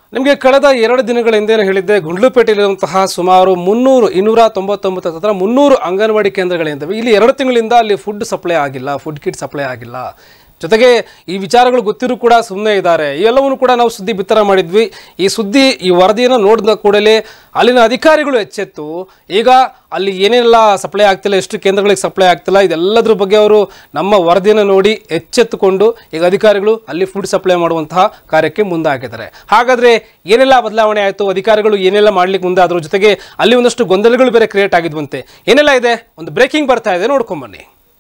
ನಿಮಗೆ ಕಳೆದ ಎರಡು ದಿನಗಳ ಹಿಂದೆ ಹೇಳಿದ್ದೆ ಗುಂಡ್ಲುಪೇಟೆಯಲ್ಲಿರುವಂತಹ ಸುಮಾರು ಮುನ್ನೂರು ಇನ್ನೂರ ತೊಂಬತ್ತೊಂಬತ್ತು ಹತ್ರ ಮುನ್ನೂರು ಅಂಗನವಾಡಿ ಕೇಂದ್ರಗಳಿದ್ದಾವೆ ಇಲ್ಲಿ ಎರಡು ತಿಂಗಳಿಂದ ಅಲ್ಲಿ ಫುಡ್ ಸಪ್ಲೈ ಆಗಿಲ್ಲ ಫುಡ್ ಕಿಟ್ ಸಪ್ಲೈ ಆಗಿಲ್ಲ ಜೊತೆಗೆ ಈ ವಿಚಾರಗಳು ಗೊತ್ತಿರೂ ಕೂಡ ಸುಮ್ಮನೆ ಇದ್ದಾರೆ ಇವೆಲ್ಲವನ್ನು ಕೂಡ ನಾವು ಸುದ್ದಿ ಬಿತ್ತರ ಮಾಡಿದ್ವಿ ಈ ಸುದ್ದಿ ಈ ವರದಿಯನ್ನು ನೋಡಿದ ಕೂಡಲೇ ಅಲ್ಲಿನ ಅಧಿಕಾರಿಗಳು ಎಚ್ಚೆತ್ತು ಈಗ ಅಲ್ಲಿ ಏನೆಲ್ಲ ಸಪ್ಲೈ ಆಗ್ತಿಲ್ಲ ಎಷ್ಟು ಕೇಂದ್ರಗಳಿಗೆ ಸಪ್ಲೈ ಆಗ್ತಿಲ್ಲ ಇದೆಲ್ಲದ್ರ ಬಗ್ಗೆ ಅವರು ನಮ್ಮ ವರದಿಯನ್ನು ನೋಡಿ ಎಚ್ಚೆತ್ತುಕೊಂಡು ಈಗ ಅಧಿಕಾರಿಗಳು ಅಲ್ಲಿ ಫುಡ್ ಸಪ್ಲೈ ಮಾಡುವಂತಹ ಕಾರ್ಯಕ್ಕೆ ಮುಂದಾಗಿದ್ದಾರೆ ಹಾಗಾದ್ರೆ ಏನೆಲ್ಲ ಬದಲಾವಣೆ ಆಯಿತು ಅಧಿಕಾರಿಗಳು ಏನೆಲ್ಲ ಮಾಡ್ಲಿಕ್ಕೆ ಮುಂದಾದ್ರು ಜೊತೆಗೆ ಅಲ್ಲಿ ಒಂದಷ್ಟು ಗೊಂದಲಗಳು ಬೇರೆ ಕ್ರಿಯೇಟ್ ಆಗಿದ್ವಂತೆ ಏನೆಲ್ಲ ಇದೆ ಒಂದು ಬ್ರೇಕಿಂಗ್ ಬರ್ತಾ ಇದೆ ನೋಡ್ಕೊಂಬನ್ನಿ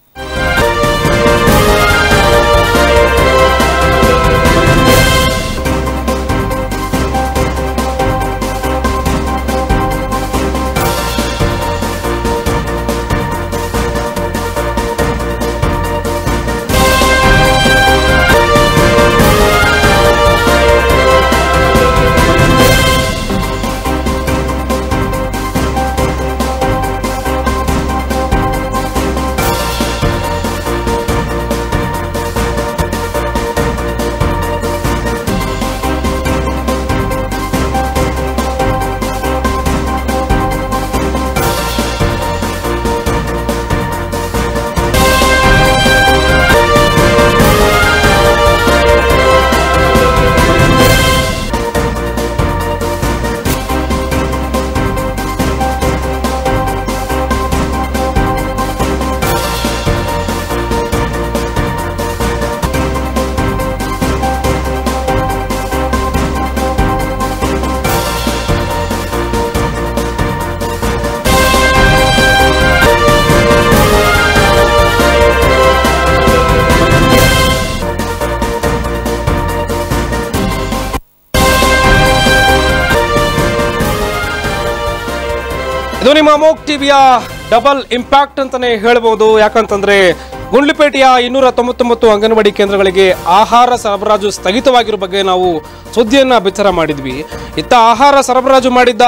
ಇದು ನಿಮ್ಮ ಅಮೋಕ್ ಟಿವಿಯ ಡಬಲ್ ಇಂಪ್ಯಾಕ್ಟ್ ಅಂತಾನೆ ಹೇಳ್ಬೋದು ಯಾಕಂತಂದ್ರೆ ಗುಂಡ್ಲುಪೇಟೆಯ ಇನ್ನೂರ ತೊಂಬತ್ತೊಂಬತ್ತು ಅಂಗನವಾಡಿ ಕೇಂದ್ರಗಳಿಗೆ ಆಹಾರ ಸರಬರಾಜು ಸ್ಥಗಿತವಾಗಿರೋ ಬಗ್ಗೆ ನಾವು ಸುದ್ದಿಯನ್ನ ಬಿತ್ತರ ಮಾಡಿದ್ವಿ ಇತ್ತ ಆಹಾರ ಸರಬರಾಜು ಮಾಡಿದ್ದ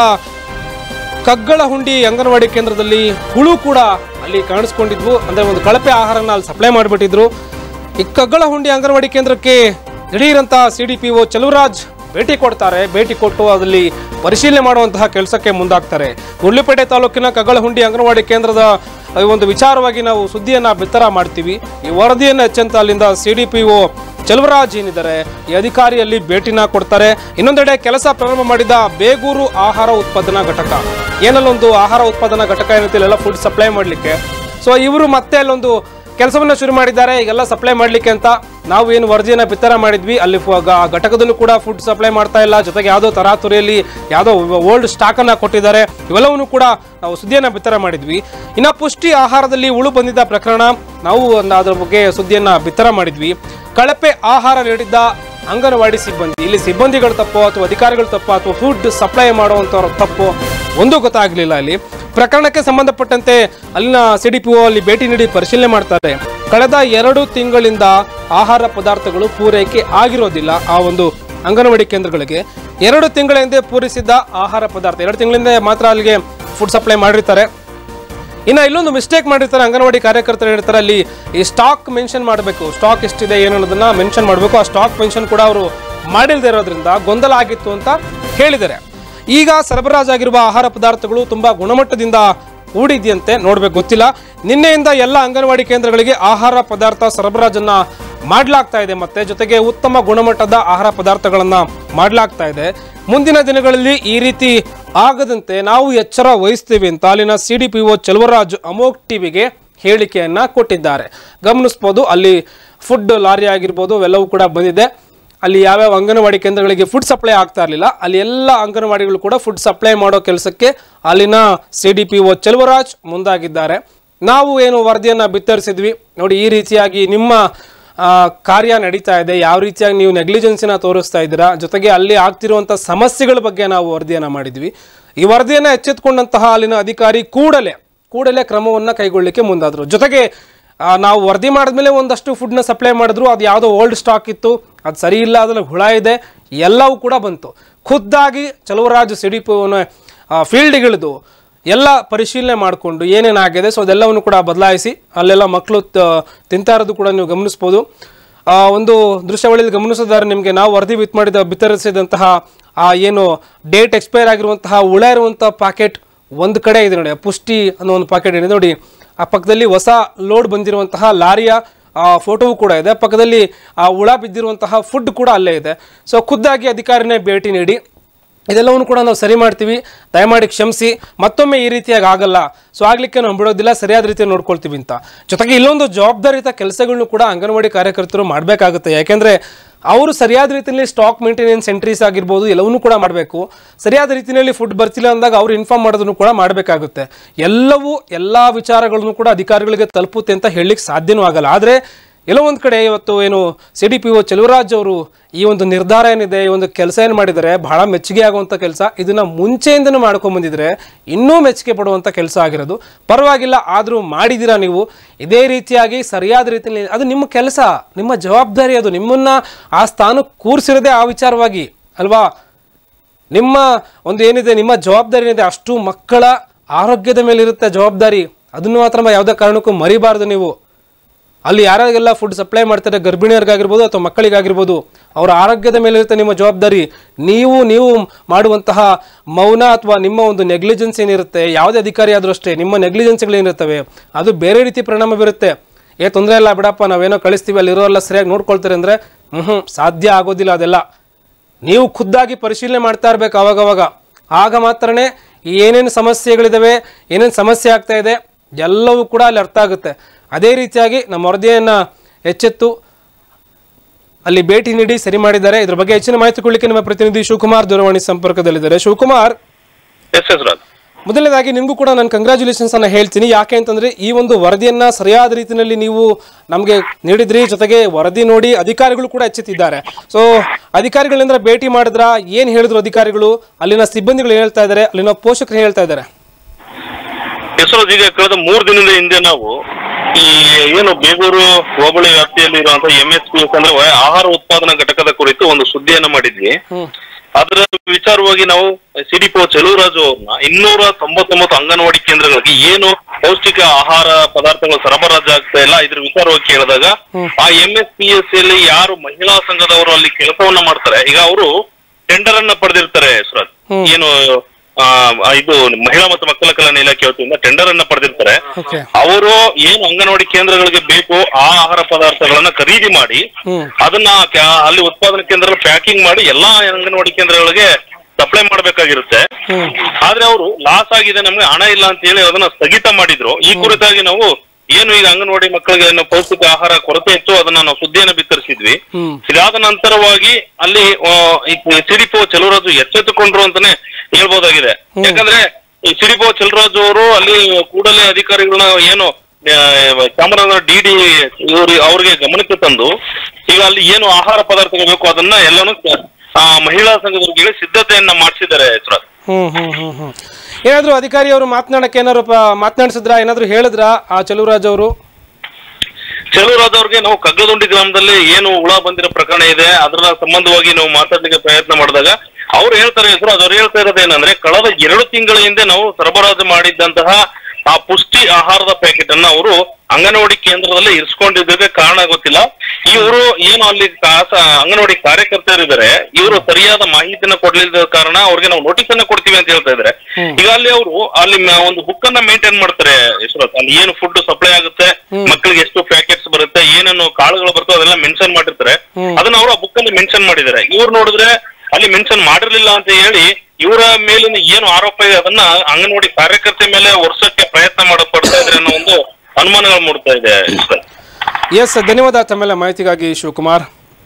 ಕಗ್ಗಳ ಹುಂಡಿ ಅಂಗನವಾಡಿ ಕೇಂದ್ರದಲ್ಲಿ ಹುಳು ಕೂಡ ಅಲ್ಲಿ ಕಾಣಿಸ್ಕೊಂಡಿದ್ವು ಅಂದ್ರೆ ಒಂದು ಕಳಪೆ ಆಹಾರನ ಅಲ್ಲಿ ಸಪ್ಲೈ ಮಾಡಿಬಿಟ್ಟಿದ್ರು ಈ ಕಗ್ಗಳ ಹುಂಡಿ ಅಂಗನವಾಡಿ ಕೇಂದ್ರಕ್ಕೆ ದಿಢೀರಂತ C D P O Chaluvaraj ಭೇಟಿ ಕೊಡ್ತಾರೆ ಭೇಟಿ ಕೊಟ್ಟು ಅದಲ್ಲಿ ಪರಿಶೀಲನೆ ಮಾಡುವಂತಹ ಕೆಲಸಕ್ಕೆ ಮುಂದಾಗ್ತಾರೆ ಗುಂಡ್ಲುಪೇಟೆ ತಾಲೂಕಿನ ಕಗ್ಗಳಹುಂಡಿ ಅಂಗನವಾಡಿ ಕೇಂದ್ರದ ಈ ಒಂದು ವಿಚಾರವಾಗಿ ನಾವು ಸುದ್ದಿಯನ್ನ ಬಿತ್ತರ ಮಾಡ್ತೀವಿ ಈ ವರದಿಯನ್ನು ಹೆಚ್ಚಂತ ಅಲ್ಲಿಂದ C D P O Chaluvaraj ಏನಿದ್ದಾರೆ ಈ ಅಧಿಕಾರಿಯಲ್ಲಿ ಭೇಟಿನ ಕೊಡ್ತಾರೆ ಇನ್ನೊಂದೆಡೆ ಕೆಲಸ ಪ್ರಾರಂಭ ಮಾಡಿದ ಬೇಗೂರು ಆಹಾರ ಉತ್ಪಾದನಾ ಘಟಕ ಏನಲ್ಲೊಂದು ಆಹಾರ ಉತ್ಪಾದನಾ ಘಟಕ ಏನಂತ ಇಲ್ಲೆಲ್ಲ ಫುಡ್ ಸಪ್ಲೈ ಮಾಡಲಿಕ್ಕೆ ಸೊ ಇವರು ಮತ್ತೆ ಅಲ್ಲೊಂದು ಕೆಲಸವನ್ನ ಶುರು ಮಾಡಿದ್ದಾರೆ ಈಗೆಲ್ಲ ಸಪ್ಲೈ ಮಾಡಲಿಕ್ಕೆ ಅಂತ ನಾವು ಏನು ವರದಿಯನ್ನ ಬಿತ್ತರ ಮಾಡಿದ್ವಿ ಅಲ್ಲಿ ಫು- ಗ- ಆ ಘಟಕದಲ್ಲೂ ಕೂಡ ಫುಡ್ ಸಪ್ಲೈ ಮಾಡ್ತಾ ಇಲ್ಲ ಜೊತೆಗೆ ಯಾವುದೋ ತರಾತುರಿಯಲ್ಲಿ ಯಾವುದೋ ಓಲ್ಡ್ ಸ್ಟಾಕ್ ಅನ್ನ ಕೊಟ್ಟಿದ್ದಾರೆ ಇವೆಲ್ಲವನ್ನು ಕೂಡ ನಾವು ಸುದ್ದಿಯನ್ನ ಬಿತ್ತರ ಮಾಡಿದ್ವಿ ಇನ್ನ ಪುಷ್ಟಿ ಆಹಾರದಲ್ಲಿ ಉಳು ಬಂದಿದ್ದ ಪ್ರಕರಣ ನಾವು ಒಂದು ಅದರ ಬಗ್ಗೆ ಸುದ್ದಿಯನ್ನ ಬಿತ್ತರ ಮಾಡಿದ್ವಿ ಕಳಪೆ ಆಹಾರ ನೀಡಿದ್ದ ಅಂಗನವಾಡಿ ಸಿಬ್ಬಂದಿ ಇಲ್ಲಿ ಸಿಬ್ಬಂದಿಗಳು ತಪ್ಪೋ ಅಥವಾ ಅಧಿಕಾರಿಗಳು ತಪ್ಪೋ ಅಥವಾ ಫುಡ್ ಸಪ್ಲೈ ಮಾಡುವಂಥವ್ರ ತಪ್ಪೋ ಒಂದೂ ಗೊತ್ತಾಗಲಿಲ್ಲ ಅಲ್ಲಿ ಪ್ರಕರಣಕ್ಕೆ ಸಂಬಂಧಪಟ್ಟಂತೆ ಅಲ್ಲಿನ ಸಿ ಡಿ ಪಿ ಅಲ್ಲಿ ಭೇಟಿ ನೀಡಿ ಪರಿಶೀಲನೆ ಮಾಡ್ತಾರೆ ಕಳೆದ ಎರಡು ತಿಂಗಳಿಂದ ಆಹಾರ ಪದಾರ್ಥಗಳು ಪೂರೈಕೆ ಆಗಿರೋದಿಲ್ಲ ಆ ಒಂದು ಅಂಗನವಾಡಿ ಕೇಂದ್ರಗಳಿಗೆ ಎರಡು ತಿಂಗಳ ಹಿಂದೆ ಪೂರೈಸಿದ್ದ ಆಹಾರ ಪದಾರ್ಥ ಎರಡು ತಿಂಗಳಿಂದ ಮಾತ್ರ ಅಲ್ಲಿಗೆ ಫುಡ್ ಸಪ್ಲೈ ಮಾಡಿರ್ತಾರೆ ಇನ್ನು ಇಲ್ಲೊಂದು ಮಿಸ್ಟೇಕ್ ಮಾಡಿರ್ತಾರೆ ಅಂಗನವಾಡಿ ಕಾರ್ಯಕರ್ತರು ಹೇಳ್ತಾರೆ ಅಲ್ಲಿ ಈ ಸ್ಟಾಕ್ ಮೆನ್ಷನ್ ಮಾಡಬೇಕು ಸ್ಟಾಕ್ ಎಷ್ಟಿದೆ ಏನು ಅನ್ನೋದನ್ನ ಮೆನ್ಷನ್ ಮಾಡಬೇಕು ಆ ಸ್ಟಾಕ್ ಮೆನ್ಷನ್ ಕೂಡ ಅವರು ಮಾಡಿಲ್ದೇ ಇರೋದ್ರಿಂದ ಗೊಂದಲ ಆಗಿತ್ತು ಅಂತ ಹೇಳಿದ್ದಾರೆ ಈಗ ಸರಬರಾಜಾಗಿರುವ ಆಹಾರ ಪದಾರ್ಥಗಳು ತುಂಬಾ ಗುಣಮಟ್ಟದಿಂದ ಕೂಡಿದೆಯಂತೆ ನೋಡ್ಬೇಕು ಗೊತ್ತಿಲ್ಲ ನಿನ್ನೆಯಿಂದ ಎಲ್ಲ ಅಂಗನವಾಡಿ ಕೇಂದ್ರಗಳಿಗೆ ಆಹಾರ ಪದಾರ್ಥ ಸರಬರಾಜನ್ನ ಮಾಡಲಾಗ್ತಾ ಇದೆ ಮತ್ತೆ ಜೊತೆಗೆ ಉತ್ತಮ ಗುಣಮಟ್ಟದ ಆಹಾರ ಪದಾರ್ಥಗಳನ್ನ ಮಾಡಲಾಗ್ತಾ ಇದೆ ಮುಂದಿನ ದಿನಗಳಲ್ಲಿ ಈ ರೀತಿ ಆಗದಂತೆ ನಾವು ಎಚ್ಚರ ವಹಿಸ್ತೀವಿ ಅಂತ ಅಲ್ಲಿನ C D P O Cheluvaraj ಅಮೋಕ್ ಟಿವಿಗೆ ಹೇಳಿಕೆಯನ್ನ ಕೊಟ್ಟಿದ್ದಾರೆ ಗಮನಿಸ್ಬೋದು ಅಲ್ಲಿ ಫುಡ್ ಲಾರಿ ಆಗಿರ್ಬೋದು ಅವೆಲ್ಲವೂ ಕೂಡ ಬಂದಿದೆ ಅಲ್ಲಿ ಯಾವ್ಯಾವ ಅಂಗನವಾಡಿ ಕೇಂದ್ರಗಳಿಗೆ ಫುಡ್ ಸಪ್ಲೈ ಆಗ್ತಾ ಇರಲಿಲ್ಲ ಅಲ್ಲಿ ಎಲ್ಲ ಅಂಗನವಾಡಿಗಳು ಕೂಡ ಫುಡ್ ಸಪ್ಲೈ ಮಾಡೋ ಕೆಲಸಕ್ಕೆ ಅಲ್ಲಿನ C D P O Cheluvaraj ಮುಂದಾಗಿದ್ದಾರೆ ನಾವು ಏನು ವರದಿಯನ್ನ ಬಿತ್ತರಿಸಿದ್ವಿ ನೋಡಿ ಈ ರೀತಿಯಾಗಿ ನಿಮ್ಮ ಆ, ಕಾರ್ಯ ನಡೀತಾ ಇದೆ ಯಾವ ರೀತಿಯಾಗಿ ನೀವು ನೆಗ್ಲಿಜೆನ್ಸಿನ ತೋರಿಸ್ತಾ ಇದ್ದೀರಾ ಜೊತೆಗೆ ಅಲ್ಲಿ ಆಗ್ತಿರುವಂಥ ಸಮಸ್ಯೆಗಳ ಬಗ್ಗೆ ನಾವು ವರದಿಯನ್ನ ಮಾಡಿದ್ವಿ ಈ ವರದಿಯನ್ನ ಎಚ್ಚೆತ್ತುಕೊಂಡಂತಹ ಅಲ್ಲಿನ ಅಧಿಕಾರಿ ಕೂಡಲೇ ಕೂಡಲೇ ಕ್ರಮವನ್ನು ಕೈಗೊಳ್ಳಲಿಕ್ಕೆ ಮುಂದಾದರು ಜೊತೆಗೆ ಆ, ನಾವು ವರದಿ ಮಾಡಿದ್ಮೇಲೆ ಒಂದಷ್ಟು ಫುಡ್ನ ಸಪ್ಲೈ ಮಾಡಿದ್ರು ಅದು ಯಾವುದೋ ಓಲ್ಡ್ ಸ್ಟಾಕ್ ಇತ್ತು ಅದು ಸರಿ ಇಲ್ಲ ಅದ್ರಲ್ಲಿ ಹುಳ ಇದೆ ಎಲ್ಲವೂ ಕೂಡ ಬಂತು ಖುದ್ದಾಗಿ ಚಲುವರಾಜು ಸಿಡಿಪುವನ ಫೀಲ್ಡ್ಗಿಳಿದು ಎಲ್ಲ ಪರಿಶೀಲನೆ ಮಾಡಿಕೊಂಡು ಏನೇನಾಗಿದೆ ಸೊ ಅದೆಲ್ಲವನ್ನು ಕೂಡ ಬದಲಾಯಿಸಿ ಅಲ್ಲೆಲ್ಲ ಮಕ್ಕಳು ತಿಂತಾ ಇರೋದು ಕೂಡ ನೀವು ಗಮನಿಸ್ಬೋದು ಆ, ಒಂದು ದೃಶ್ಯಾವಳಿಯಲ್ಲಿ ಗಮನಿಸಿದ್ದಾರೆ ನಿಮಗೆ ನಾವು ವರದಿ ಬಿತ್ ಮಾಡಿದ ಬಿತ್ತರಿಸಿದಂತಹ ಆ ಏನು ಡೇಟ್ ಎಕ್ಸ್ಪೈರ್ ಆಗಿರುವಂತಹ ಹುಳ ಇರುವಂಥ ಪಾಕೆಟ್ ಒಂದು ಕಡೆ ಇದೆ ನೋಡಿ ಆ ಪುಷ್ಟಿ ಅನ್ನೋ ಒಂದು ಪಾಕೆಟ್ ಇದೆ ನೋಡಿ ಆ ಪಕ್ಕದಲ್ಲಿ ಹೊಸ ಲೋಡ್ ಬಂದಿರುವಂತಹ ಲಾರಿಯ ಆ ಫೋಟೋವು ಕೂಡ ಇದೆ ಪಕ್ಕದಲ್ಲಿ ಆ ಹುಳ ಬಿದ್ದಿರುವಂತಹ ಫುಡ್ ಕೂಡ ಅಲ್ಲೇ ಇದೆ ಸೊ ಖುದ್ದಾಗಿ ಅಧಿಕಾರಿನೇ ಭೇಟಿ ನೀಡಿ ಇದೆಲ್ಲವನ್ನು ಕೂಡ ನಾವು ಸರಿ ಮಾಡ್ತೀವಿ ದಯಮಾಡಿ ಕ್ಷಮಿಸಿ ಮತ್ತೊಮ್ಮೆ ಈ ರೀತಿಯಾಗಿ ಆಗಲ್ಲ ಸೊ ಆಗ್ಲಿಕ್ಕೆ ನಾವು ಬಿಡೋದಿಲ್ಲ ಸರಿಯಾದ ರೀತಿಯಲ್ಲಿ ನೋಡ್ಕೊಳ್ತೀವಿ ಅಂತ ಜೊತೆಗೆ ಇಲ್ಲೊಂದು ಜವಾಬ್ದಾರಿಯುತ ಕೆಲಸಗಳನ್ನು ಕೂಡ ಅಂಗನವಾಡಿ ಕಾರ್ಯಕರ್ತರು ಮಾಡಬೇಕಾಗುತ್ತೆ ಯಾಕೆಂದ್ರೆ ಅವರು ಸರಿಯಾದ ರೀತಿಯಲ್ಲಿ ಸ್ಟಾಕ್ ಮೇಂಟೆನೆನ್ಸ್ ಎಂಟ್ರೀಸ್ ಆಗಿರ್ಬೋದು ಎಲ್ಲವನ್ನೂ ಕೂಡ ಮಾಡಬೇಕು ಸರಿಯಾದ ರೀತಿಯಲ್ಲಿ ಫುಡ್ ಬರ್ತಿಲ್ಲ ಅಂದಾಗ ಅವ್ರು ಇನ್ಫಾರ್ಮ್ ಮಾಡೋದನ್ನು ಕೂಡ ಮಾಡಬೇಕಾಗುತ್ತೆ ಎಲ್ಲವೂ ಎಲ್ಲ ವಿಚಾರಗಳನ್ನು ಕೂಡ ಅಧಿಕಾರಿಗಳಿಗೆ ತಲುಪುತ್ತೆ ಅಂತ ಹೇಳಲಿಕ್ಕೆ ಸಾಧ್ಯನೂ ಆಗಲ್ಲ ಆದರೆ ಎಲ್ಲೋ ಒಂದು ಕಡೆ ಇವತ್ತು ಏನು C D P O Cheluvaraj ಅವರು ಈ ಒಂದು ನಿರ್ಧಾರ ಏನಿದೆ ಈ ಒಂದು ಕೆಲಸ ಏನು ಮಾಡಿದ್ದಾರೆ ಬಹಳ ಮೆಚ್ಚುಗೆ ಆಗುವಂಥ ಕೆಲಸ ಇದನ್ನ ಮುಂಚೆಯಿಂದನೂ ಮಾಡ್ಕೊಂಡ್ ಬಂದಿದ್ರೆ ಇನ್ನೂ ಮೆಚ್ಚುಗೆ ಪಡುವಂಥ ಕೆಲಸ ಆಗಿರೋದು ಪರವಾಗಿಲ್ಲ ಆದರೂ ಮಾಡಿದ್ದೀರಾ ನೀವು ಇದೇ ರೀತಿಯಾಗಿ ಸರಿಯಾದ ರೀತಿಯಲ್ಲಿ ಅದು ನಿಮ್ಮ ಕೆಲಸ ನಿಮ್ಮ ಜವಾಬ್ದಾರಿ ಅದು ನಿಮ್ಮನ್ನ ಆ ಸ್ಥಾನಕ್ಕೆ ಕೂರಿಸಿರೋದೇ ಆ ವಿಚಾರವಾಗಿ ಅಲ್ವಾ ನಿಮ್ಮ ಒಂದು ಏನಿದೆ ನಿಮ್ಮ ಜವಾಬ್ದಾರಿ ಏನಿದೆ ಅಷ್ಟು ಮಕ್ಕಳ ಆರೋಗ್ಯದ ಮೇಲಿರುತ್ತೆ ಜವಾಬ್ದಾರಿ ಅದನ್ನು ಮಾತ್ರ ಯಾವುದೇ ಕಾರಣಕ್ಕೂ ಮರಿಬಾರ್ದು ನೀವು ಅಲ್ಲಿ ಯಾರಿಗೆಲ್ಲ ಫುಡ್ ಸಪ್ಲೈ ಮಾಡ್ತಾರೆ ಗರ್ಭಿಣಿಯರಿಗಾಗಿರ್ಬೋದು ಅಥವಾ ಮಕ್ಕಳಿಗಾಗಿರ್ಬೋದು ಅವರ ಆರೋಗ್ಯದ ಮೇಲೆ ಇರುತ್ತೆ ನಿಮ್ಮ ಜವಾಬ್ದಾರಿ ನೀವು ನೀವು ಮಾಡುವಂತಹ ಮೌನ ಅಥವಾ ನಿಮ್ಮ ಒಂದು ನೆಗ್ಲಿಜೆನ್ಸ್ ಏನಿರುತ್ತೆ ಯಾವುದೇ ಅಧಿಕಾರಿ ಆದರೂ ಅಷ್ಟೇ ನಿಮ್ಮ ನೆಗ್ಲಿಜೆನ್ಸ್ಗಳೇನಿರ್ತವೆ ಅದು ಬೇರೆ ರೀತಿ ಪರಿಣಾಮ ಬೀರುತ್ತೆ ಏ ತೊಂದರೆ ಇಲ್ಲ ಬಿಡಪ್ಪ ನಾವೇನೋ ಕಳಿಸ್ತೀವಿ ಅಲ್ಲಿ ಇರೋರೆಲ್ಲ ಸರಿಯಾಗಿ ನೋಡ್ಕೊಳ್ತಾರೆ ಅಂದರೆ ಹ್ಞೂ ಸಾಧ್ಯ ಆಗೋದಿಲ್ಲ ಅದೆಲ್ಲ ನೀವು ಖುದ್ದಾಗಿ ಪರಿಶೀಲನೆ ಮಾಡ್ತಾ ಇರ್ಬೇಕು ಅವಾಗವಾಗ ಆಗ ಮಾತ್ರನೇ ಏನೇನು ಸಮಸ್ಯೆಗಳಿದಾವೆ ಏನೇನು ಸಮಸ್ಯೆ ಆಗ್ತಾ ಇದೆ ಎಲ್ಲವೂ ಕೂಡ ಅಲ್ಲಿ ಅರ್ಥ ಆಗುತ್ತೆ ಅದೇ ರೀತಿಯಾಗಿ ನಮ್ಮ ವರದಿಯನ್ನು ಎಚ್ಚೆತ್ತು ಅಲ್ಲಿ ಭೇಟಿ ನೀಡಿ ಸರಿ ಮಾಡಿದ್ದಾರೆ ಇದ್ರ ಬಗ್ಗೆ ಹೆಚ್ಚಿನ ಮಾಹಿತಿ ಕೊಡಲಿಕ್ಕೆ ನಮ್ಮ ಪ್ರತಿನಿಧಿ ಶಿವಕುಮಾರ್ ದೂರವಾಣಿ ಸಂಪರ್ಕದಲ್ಲಿದ್ದಾರೆ ಶಿವಕುಮಾರ್ ಎಸ್ ಎಸ್ ರಾಜ್ ಮೊದಲನೇದಾಗಿ ನಿಮಗೂ ಕೂಡ ನಾನು ಕಂಗ್ರ್ಯಾಚುಲೇಷನ್ಸ್ ಅನ್ನ ಹೇಳ್ತೀನಿ ಯಾಕೆ ಅಂತಂದ್ರೆ ಈ ಒಂದು ವರದಿಯನ್ನ ಸರಿಯಾದ ರೀತಿಯಲ್ಲಿ ನೀವು ನಮಗೆ ನೀಡಿದ್ರಿ ಜೊತೆಗೆ ವರದಿ ನೋಡಿ ಅಧಿಕಾರಿಗಳು ಕೂಡ ಎಚ್ಚೆತ್ತಿದ್ದಾರೆ ಸೊ ಅಧಿಕಾರಿಗಳಿಂದ ಭೇಟಿ ಮಾಡಿದ್ರ ಏನ್ ಹೇಳಿದ್ರು ಅಧಿಕಾರಿಗಳು ಅಲ್ಲಿನ ಸಿಬ್ಬಂದಿಗಳು ಏನ್ ಹೇಳ್ತಾ ಇದ್ದಾರೆ ಅಲ್ಲಿನ ಪೋಷಕರು ಏನ್ ಹೇಳ್ತಾ ಇದ್ದಾರೆ ಎಸ್ ರಾಜ್ ಈಗ ಕಳೆದ ಮೂರು ದಿನದ ಹಿಂದೆ ನಾವು ಈ ಏನು ಬೇಗೂರು ಹೋಬಳಿ ವ್ಯಾಪ್ತಿಯಲ್ಲಿ ಇರುವಂತಹ ಎಂ ಎಸ್ ಪಿ ಎಸ್ ಅಂದ್ರೆ ವ- ಆಹಾರ ಉತ್ಪಾದನಾ ಘಟಕದ ಕುರಿತು ಒಂದು ಸುದ್ದಿಯನ್ನ ಮಾಡಿದ್ವಿ ಹ್ಮ್ ಅದರ ವಿಚಾರವಾಗಿ ನಾವು ಸಿಡಿಪೋ ಚೆಲುವರಾಜು ಅವ್ರನ್ನ ಇನ್ನೂರ ತೊಂಬತ್ತೊಂಬತ್ತು ಅಂಗನವಾಡಿ ಕೇಂದ್ರಗಳಿಗೆ ಏನು ಪೌಷ್ಟಿಕ ಆಹಾರ ಪದಾರ್ಥಗಳು ಸರಬರಾಜು ಆಗ್ತಾ ಇಲ್ಲ ಇದ್ರ ವಿಚಾರವಾಗಿ ಕೇಳಿದಾಗ ಆ ಎಂ ಎಸ್ ಪಿ ಎಸ್ ಅಲ್ಲಿ ಯಾರು ಮಹಿಳಾ ಸಂಘದವರು ಅಲ್ಲಿ ಕೆಲಸವನ್ನ ಮಾಡ್ತಾರೆ ಈಗ ಅವರು ಟೆಂಡರ್ ಅನ್ನ ಪಡೆದಿರ್ತಾರೆ ಸುರತ್ ಏನು ಆ, ಇದು ಮಹಿಳಾ ಮತ್ತು ಮಕ್ಕಳ ಕಲ್ಯಾಣ ಇಲಾಖೆ ವತಿಯಿಂದ ಟೆಂಡರ್ ಅನ್ನ ಪಡೆದಿರ್ತಾರೆ ಓಕೆ ಅವರು ಏನು ಅಂಗನವಾಡಿ ಕೇಂದ್ರಗಳಿಗೆ ಬೇಕು ಆ ಆಹಾರ ಪದಾರ್ಥಗಳನ್ನ ಖರೀದಿ ಮಾಡಿ ಹ್ಮ್ ಅದನ್ನ ಕ್ಯಾ- ಅಲ್ಲಿ ಉತ್ಪಾದನಾ ಕೇಂದ್ರ ಪ್ಯಾಕಿಂಗ್ ಮಾಡಿ ಎಲ್ಲಾ ಅಂಗನವಾಡಿ ಕೇಂದ್ರಗಳಿಗೆ ಸಪ್ಲೈ ಮಾಡ್ಬೇಕಾಗಿರುತ್ತೆ ಹ್ಮ್ ಆದ್ರೆ ಅವರು ಲಾಸ್ ಆಗಿದೆ ನಮ್ಗೆ ಹಣ ಇಲ್ಲ ಅಂತ ಹೇಳಿ ಅದನ್ನ ಸ್ಥಗಿತ ಮಾಡಿದ್ರು ಈ ಕುರಿತಾಗಿ ನಾವು ಏನು ಈಗ ಅಂಗನವಾಡಿ ಮಕ್ಕಳಿಗೆ ಏನು ಪೌಷ್ಟಿಕ ಆಹಾರ ಕೊರತೆ ಇತ್ತು ಅದನ್ನ ನಾವು ಸುದ್ದಿಯನ್ನು ಬಿತ್ತರಿಸಿದ್ವಿ ಹ್ಮ್ ಇದಾದ ನಂತರವಾಗಿ ಅಲ್ಲಿ ಸಿಡಿಪೋ ಚೆಲುವರಾಜು ಎಚ್ಚೆತ್ತುಕೊಂಡ್ರು ಅಂತಾನೆ ಹೇಳ್ಬೋದಾಗಿದೆ ಯಾಕಂದ್ರೆ ಈ ಸಿಡಿಪೋ ಚೆಲುವರಾಜು ಅವರು ಅಲ್ಲಿ ಕೂಡಲೇ ಅಧಿಕಾರಿಗಳನ್ನ ಏನು ಆ, ಚಾಮರಾಜನಗರ ಡಿ ಡಿ ಇವರು ಅವ್ರಿಗೆ ಗಮನಕ್ಕೆ ತಂದು ಈಗ ಅಲ್ಲಿ ಏನು ಆಹಾರ ಪದಾರ್ಥಗಳು ಬೇಕು ಅದನ್ನ ಎಲ್ಲಾನು ಆ, ಮಹಿಳಾ ಸಂಘದವ್ರಿಗೆ ಹೇಳಿ ಸಿದ್ಧತೆಯನ್ನ ಮಾಡಿಸಿದ್ದಾರೆ ಸುರತ್ ಹ್ಮ್ ಹ್ಮ್ ಹ್ಮ್ ಹ್ಮ್ ಏನಾದ್ರು ಅಧಿಕಾರಿ ಅವರು ಮಾತನಾಡಕ್ಕೆ ಏನಾದ್ರು ಪ- ಮಾತನಾಡ್ಸಿದ್ರ ಏನಾದ್ರು ಹೇಳಿದ್ರ ಆ ಚಲುವರಾಜ್ ಅವರು ಚೆಲುವರಾದವ್ರಿಗೆ ನಾವು ಕಗ್ಗದೊಂಡಿ ಗ್ರಾಮದಲ್ಲಿ ಏನು ಹುಳ ಬಂದಿರೋ ಪ್ರಕರಣ ಇದೆ ಅದರ ಸಂಬಂಧವಾಗಿ ನಾವು ಮಾತಾಡ್ಲಿಕ್ಕೆ ಪ್ರಯತ್ನ ಮಾಡಿದಾಗ ಅವ್ರು ಹೇಳ್ತಾರೆ ಹೆಸರು ಅವ್ರು ಹೇಳ್ತಾ ಇರೋದು ಏನಂದ್ರೆ ಕಳೆದ ಎರಡು ತಿಂಗಳ ಹಿಂದೆ ನಾವು ಸರಬರಾಜು ಮಾಡಿದ್ದಂತಹ ಆ ಪುಷ್ಟಿ ಆಹಾರದ ಪ್ಯಾಕೆಟ್ ಅನ್ನ ಅವರು ಅಂಗನವಾಡಿ ಕೇಂದ್ರದಲ್ಲಿ ಇರಿಸ್ಕೊಂಡಿದ್ದಕ್ಕೆ ಕಾರಣ ಗೊತ್ತಿಲ್ಲ ಇವರು ಏನು ಅಲ್ಲಿ ಕಾಸ- ಅಂಗನವಾಡಿ ಕಾರ್ಯಕರ್ತರಿದ್ದಾರೆ ಇವರು ಸರಿಯಾದ ಮಾಹಿತಿನ ಕೊಡ್ಲಿಲ್ಲದ ಕಾರಣ ಅವ್ರಿಗೆ ನಾವು ನೋಟಿಸ್ ಅನ್ನ ಕೊಡ್ತೀವಿ ಅಂತ ಹೇಳ್ತಾ ಇದ್ದಾರೆ ಈಗ ಅಲ್ಲಿ ಅವರು ಅಲ್ಲಿ ಮ- ಒಂದು ಬುಕ್ ಅನ್ನ ಮೇಂಟೈನ್ ಮಾಡ್ತಾರೆ ಯಶವಂತ್ ಅಲ್ಲಿ ಏನು ಫುಡ್ ಸಪ್ಲೈ ಆಗುತ್ತೆ ಮಕ್ಕಳಿಗೆ ಎಷ್ಟು ಪ್ಯಾಕೆಟ್ಸ್ ಬರುತ್ತೆ ಏನೇನು ಕಾಳುಗಳು ಬರ್ತವೆ ಅದೆಲ್ಲ ಮೆನ್ಷನ್ ಮಾಡಿರ್ತಾರೆ ಅದನ್ನ ಅವರು ಆ ಬುಕ್ ಅಲ್ಲಿ ಮೆನ್ಷನ್ ಮಾಡಿದ್ದಾರೆ ಇವ್ರು ನೋಡಿದ್ರೆ ಅಲ್ಲಿ ಮೆನ್ಷನ್ ಮಾಡಿರ್ಲಿಲ್ಲ ಅಂತ ಹೇಳಿ ಇವರ ಮೇಲಿನ ಏನು ಆರೋಪ ಇದೆ ಅದನ್ನ ಅಂಗನವಾಡಿ ಕಾರ್ಯಕರ್ತೆ ಮೇಲೆ ವರ್ಷಕ್ಕೆ ಪ್ರಯತ್ನ ಮಾಡಪಡ್ತಾ ಇದ್ರೆ ಅನ್ನೋ ಒಂದು ಅನುಮಾನಗಳು ಮೂಡ್ತಾ ಇದೆ ಯಶವಂತ್. ಎಸ್ ಧನ್ಯವಾದ ತಮ್ಮೆಲ್ಲ ಮಾಹಿತಿಗಾಗಿ ಶಿವಕುಮಾರ್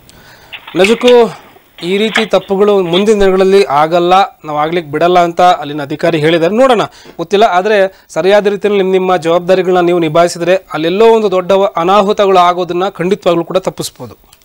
ನಿಜಕ್ಕೂ ಈ ರೀತಿ ತಪ್ಪುಗಳು ಮುಂದಿನ ದಿನಗಳಲ್ಲಿ ಆಗಲ್ಲ ನಾವು ಆಗ್ಲಿಕ್ಕೆ ಬಿಡಲ್ಲ ಅಂತ ಅಲ್ಲಿನ ಅಧಿಕಾರಿ ಹೇಳಿದ್ದಾರೆ ನೋಡೋಣ ಗೊತ್ತಿಲ್ಲ ಆದರೆ ಸರಿಯಾದ ರೀತಿಯಲ್ಲಿ ನಿಮ್ಮ ನಿಮ್ಮ ಜವಾಬ್ದಾರಿಗಳನ್ನ ನೀವು ನಿಭಾಯಿಸಿದ್ರೆ ಅಲ್ಲೆಲ್ಲೋ ಒಂದು ದೊಡ್ಡ ಅನಾಹುತಗಳು ಆಗೋದನ್ನ ಖಂಡಿತವಾಗ್ಲೂ ಕೂಡ ತಪ್ಪಿಸ್ಬೋದು